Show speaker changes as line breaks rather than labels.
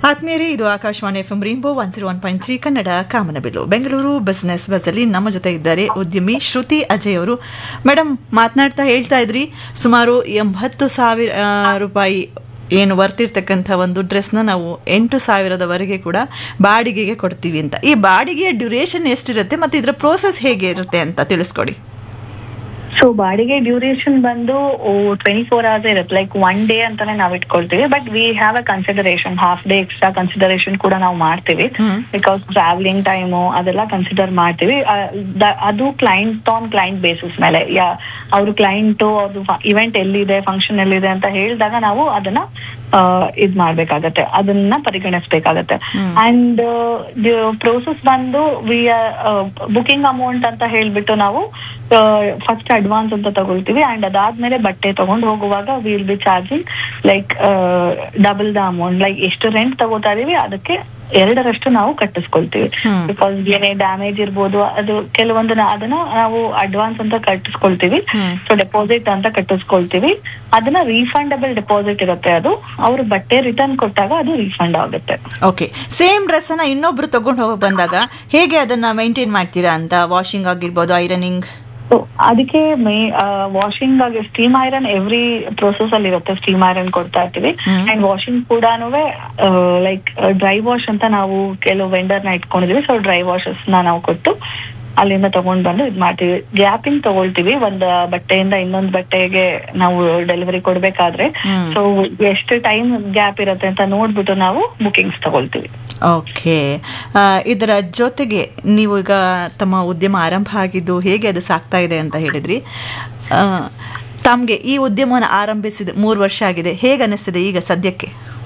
ಆತ್ಮೀಯರೇ ಇದು Akashvani F M rainbow one zero one point three Kannada Kamanabillu Bengaluru business ಬಸ್ಸಲ್ಲಿ ನಮ್ಮ ಜೊತೆ ಇದ್ದಾರೆ ಉದ್ಯಮಿ ಶ್ರುತಿ ಅಜಯ್ ಅವರು ಮೇಡಮ್ ಮಾತನಾಡ್ತಾ ಹೇಳ್ತಾ ಇದ್ರಿ ಸುಮಾರು ಎಂಬತ್ತು ಸಾವಿರ ಆ, ರೂಪಾಯಿ ಏನು ವರ್ತಿರ್ತಕ್ಕಂಥ ಒಂದು ಡ್ರೆಸ್ನ ನಾವು ಎಂಟು ಸಾವಿರದವರೆಗೆ ಕೂಡ ಬಾಡಿಗೆಗೆ ಕೊಡ್ತೀವಿ ಅಂತ ಈ ಬಾಡಿಗೆಯ ಡ್ಯೂರೇಷನ್ ಎಷ್ಟಿರುತ್ತೆ ಮತ್ತು ಇದರ ಪ್ರೋಸೆಸ್ ಹೇಗೆ ಇರುತ್ತೆ ಅಂತ ತಿಳಿಸ್ಕೊಡಿ
ಸೊ ಬಾಡಿಗೆ ಡ್ಯೂರೇಷನ್ ಬಂದು ಟ್ವೆಂಟಿ ಫೋರ್ ಅವರ್ಸ್ ಇರುತ್ತೆ ಲೈಕ್ ಒನ್ ಡೇ ಅಂತಾನೆ ನಾವು ಇಟ್ಕೊಳ್ತೀವಿ but we have a consideration half day extra consideration ಕೂಡ ನಾವು ಮಾಡ್ತೀವಿ
ಹ್ಮ್.
ಬಿಕಾಸ್ ಟ್ರಾವೆಲಿಂಗ್ ಟೈಮು ಅದೆಲ್ಲ ಕನ್ಸಿಡರ್ ಮಾಡ್ತೀವಿ ಆ, ದ- ಅದು ಕ್ಲೈಂಟ್ ಆನ್ ಕ್ಲೈಂಟ್ ಬೇಸಿಸ್ ಮೇಲೆ ಯಾ ಅವ್ರ ಕ್ಲೈಂಟು ಅದು ಇವೆಂಟ್ ಎಲ್ಲಿದೆ ಫಂಕ್ಷನ್ ಎಲ್ಲಿದೆ ಅಂತ ಹೇಳಿದಾಗ ನಾವು ಅದನ್ನ ಆ, ಇದ್ ಮಾಡ್ಬೇಕಾಗತ್ತೆ ಅದನ್ನ ಪರಿಗಣಿಸ್ಬೇಕಾಗತ್ತೆ ಅಂಡ್ ಪ್ರೋಸೆಸ್ ಬಂದು ವಿ ಬುಕಿಂಗ್ ಅಮೌಂಟ್ ಅಂತ ಹೇಳ್ಬಿಟ್ಟು ನಾವು ಫಸ್ಟ್ ಅಡ್ವಾನ್ಸ್ ಅಂತ ತಗೊಳ್ತೀವಿ ಅಂಡ್ ಅದಾದ್ಮೇಲೆ ಬಟ್ಟೆ ತಗೊಂಡು ಹೋಗುವಾಗ will be charging like double the amount like ಎಷ್ಟು ರೆಂಟ್ ತಗೋತಾ ಇದೀವಿ ಅದಕ್ಕೆ ಎರಡರಷ್ಟು ನಾವು ಕಟ್ಟಿಸ್ಕೊಳ್ತೀವಿ
ಹ್ಮ್.
ಬಿಕಾಸ್ ಏನೇ ಡ್ಯಾಮೇಜ್ ಇರ್ಬೋದು ಅದು ಕೆಲವೊಂದು ನಾ- ಅದನ್ನ ನಾವು ಅಡ್ವಾನ್ಸ್ ಅಂತ ಕಟ್ಟಿಸ್ಕೊಳ್ತೀವಿ
ಹ್ಮ್.
ಸೊ ಡೆಪಾಸಿಟ್ ಅಂತ ಕಟ್ಟಿಸ್ಕೊಳ್ತೀವಿ ಅದನ್ನ ರೀಫಂಡಬಲ್ ಡೆಪಾಸಿಟ್ ಇರುತ್ತೆ ಅದು ಅವ್ರು ಬಟ್ಟೆ ರಿಟರ್ನ್ ಕೊಟ್ಟಾಗ ಅದು ರೀಫಂಡ್ ಆಗುತ್ತೆ
ಓಕೆ ಸೇಮ್ ಡ್ರೆಸ್ಸನ್ನು ಇನ್ನೊಬ್ರು ತಗೊಂಡು ಹೋಗಕ್ಕೆ ಬಂದಾಗ ಹೇಗೆ ಅದನ್ನು ಮೈಂಟೈನ್ ಮಾಡ್ತೀರಾ ಅಂತ ವಾಷಿಂಗ್ ಆಗಿರ್ಬೋದು ಐರನಿಂಗ್
ಸೊ ಅದಕ್ಕೆ ಮೇ ವಾಷಿಂಗ್ ಆಗಿ ಸ್ಟೀಮ್ ಐರನ್ ಎವ್ರಿ ಪ್ರೊಸೆಸ್ ಅಲ್ಲಿ ಇರುತ್ತೆ ಸ್ಟೀಮ್ ಐರನ್ ಕೊಡ್ತಾ ಇರ್ತೀವಿ
ಹ್ಮ್.
ಅಂಡ್ ವಾಷಿಂಗ್ ಕೂಡ ಲೈಕ್ ಡ್ರೈ ವಾಶ್ ಅಂತ ನಾವು ಕೆಲವು ವೆಂಡರ್ ನ ಇಟ್ಕೊಂಡಿದೀವಿ ಸೊ ಡ್ರೈ ವಾಶಸ್ ನ ನಾವು ಕೊಟ್ಟು ಅಲ್ಲಿಂದ ತಗೊಂಡ್ ಬಂದು ಇದ್ ಮಾಡ್ತೀವಿ ಗ್ಯಾಪಿಂಗ್ ತಗೊಳ್ತೀವಿ ಒಂದ್ ಬಟ್ಟೆಯಿಂದ ಇನ್ನೊಂದ್ ಬಟ್ಟೆಗೆ ನಾವು ಡೆಲಿವರಿ ಕೊಡ್ಬೇಕಾದ್ರೆ
ಹ್ಮ್.
ಸೊ ಎಷ್ಟು ಟೈಮ್ ಗ್ಯಾಪ್ ಇರುತ್ತೆ ಅಂತ ನೋಡ್ಬಿಟ್ಟು ನಾವು ಬುಕಿಂಗ್ಸ್ ತಗೊಳ್ತೀವಿ
ಓಕೆ ಇದರ ಜೊತೆಗೆ ನೀವು ಈಗ ತಮ್ಮ ಉದ್ಯಮ ಆರಂಭ ಆಗಿದ್ದು ಹೇಗೆ ಅದು ಸಾಗ್ತಾ ಇದೆ ಅಂತ ಹೇಳಿದ್ರಿ ತಮಗೆ ಈ ಉದ್ಯಮವನ್ನು ಆರಂಭಿಸಿದ ಮೂರು ವರ್ಷ ಆಗಿದೆ ಹೇಗೆ ಅನ್ನಿಸ್ತಿದೆ ಈಗ ಸದ್ಯಕ್ಕೆ